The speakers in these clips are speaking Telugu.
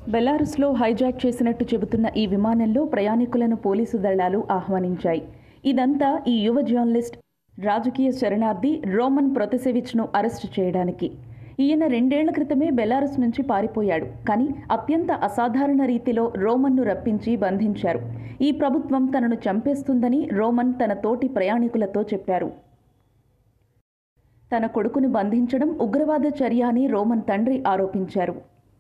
బెలారస్లో హైజాక్ చేసినట్టు చెబుతున్న ఈ విమానంలో ప్రయాణికులను పోలీసు దళాలు ఆహ్వానించాయి ఇదంతా ఈ యువ జర్నలిస్ట్ రాజకీయ శరణార్థి రోమన్ ప్రొతసెవిచ్ను అరెస్టు చేయడానికి ఈయన రెండేళ్ల క్రితమే బెలారస్ నుంచి పారిపోయాడు కానీ అత్యంత అసాధారణ రీతిలో రోమన్ను రప్పించి బంధించారు ఈ ప్రభుత్వం తనను చంపేస్తుందని రోమన్ తన తోటి ప్రయాణికులతో చెప్పారు తన కొడుకును బంధించడం ఉగ్రవాద చర్య అని రోమన్ తండ్రి ఆరోపించారు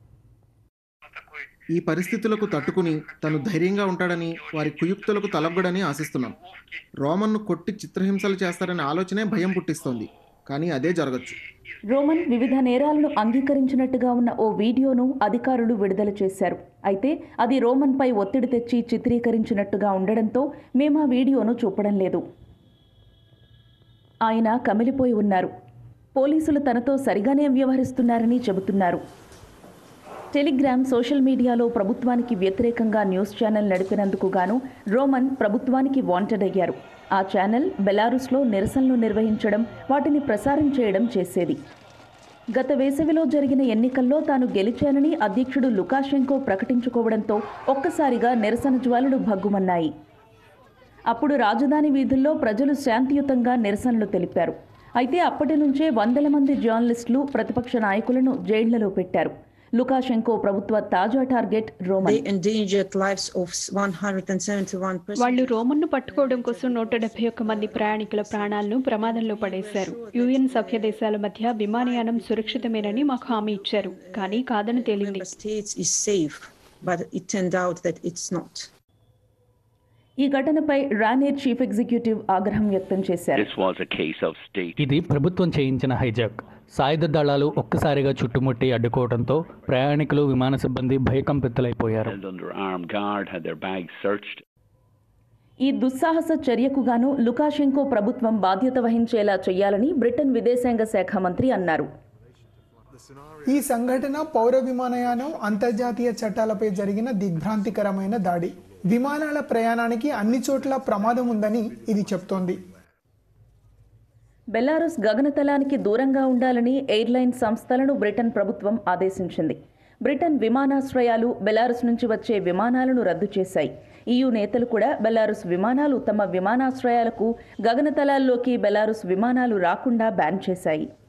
ఈ పరిస్థితులకు తట్టుకుని తను ధైర్యంగా ఉంటాడని వారి కుయుక్తులకు తలగ్గడని ఆశిస్తున్నాం రోమన్ను కొట్టి చిత్రహింసలు చేస్తారనే ఆలోచనే భయం పుట్టిస్తోంది కానీ అదే జరగచ్చు రోమన్ వివిధ నేరాలను అంగీకరించినట్టుగా ఉన్న ఓ వీడియోను అధికారులు విడుదల చేశారు అయితే అది రోమన్పై ఒత్తిడి తెచ్చి చిత్రీకరించినట్టుగా ఉండడంతో మేము ఆ వీడియోను చూపడం లేదు ఆయన కమిలిపోయి ఉన్నారు పోలీసులు తనతో సరిగానే వ్యవహరిస్తున్నారని చెబుతున్నారు టెలిగ్రామ్ సోషల్ మీడియాలో ప్రభుత్వానికి వ్యతిరేకంగా న్యూస్ ఛానల్ నడిపినందుకు గాను రోమన్ ప్రభుత్వానికి వాంటెడ్ అయ్యారు ఆ ఛానల్ బెలారూస్లో నిరసనలు నిర్వహించడం వాటిని ప్రసారం చేయడం చేసేది గత వేసవిలో జరిగిన ఎన్నికల్లో తాను గెలిచానని అధ్యక్షుడు లుకాషెంకో ప్రకటించుకోవడంతో ఒక్కసారిగా నిరసన జ్వాలలు భగ్గుమన్నాయి అప్పుడు రాజధాని వీధుల్లో ప్రజలు శాంతియుతంగా నిరసనలు తెలిపారు అయితే అప్పటి నుంచే వందల మంది జర్నలిస్టులు ప్రతిపక్ష నాయకులను జైళ్లలో పెట్టారు లుకాషెంకో ప్రభుత్వ తాజా target Roman They endangered lives of 171 persons. వాళ్ళు రోమన్ను పట్టుకోవడం కోసం నూట డెబ్బై ఒక్క మంది ప్రయాణికుల ప్రాణాలను ప్రమాదంలో పడేశారు యుఎన్ సభ్య దేశాల మధ్య విమానయానం సురక్షితమేనని మాకు హామీ ఇచ్చారు కానీ కాదని తేలింది Member states is safe, but it turned out that it's not. ఈ ఘటనపై రానేర్ చీఫ్ ఎగ్జిక్యూటివ్ ఆగ్రహం వ్యక్తం చేశారు This was a case of state ఇది ప్రభుత్వం చేయించిన హైజాక్ సాయుధ దళాలు ఒక్కసారిగా చుట్టుముట్టి అడ్డుకోవడంతో ప్రయాణికులు విమాన సిబ్బంది భయకంపితులైపోయారు held under armed guard, had their bags searched. ఈ దుస్సాహస చర్యకు గాను లుకాషెంకో ప్రభుత్వం బాధ్యత వహించేలా చేయాలని బ్రిటన్ విదేశాంగ శాఖ మంత్రి అన్నారు ఈ సంఘటన పౌర విమానయానం అంతర్జాతీయ చట్టాలపై జరిగిన దిగ్భ్రాంతికరమైన దాడి విమానాల ప్రయాణానికి అన్ని చోట్ల ప్రమాదం ఉందని ఇది చెప్తోంది బెలారస్ గగనతలానికి దూరంగా ఉండాలని ఎయిర్లైన్ సంస్థలను బ్రిటన్ ప్రభుత్వం ఆదేశించింది బ్రిటన్ విమానాశ్రయాలు బెలారస్ నుంచి వచ్చే విమానాలను రద్దు చేశాయి ఈయూ నేతలు కూడా బెలారస్ విమానాలు తమ విమానాశ్రయాలకు గగనతలాల్లోకి బెలారస్ విమానాలు రాకుండా బ్యాన్ చేశాయి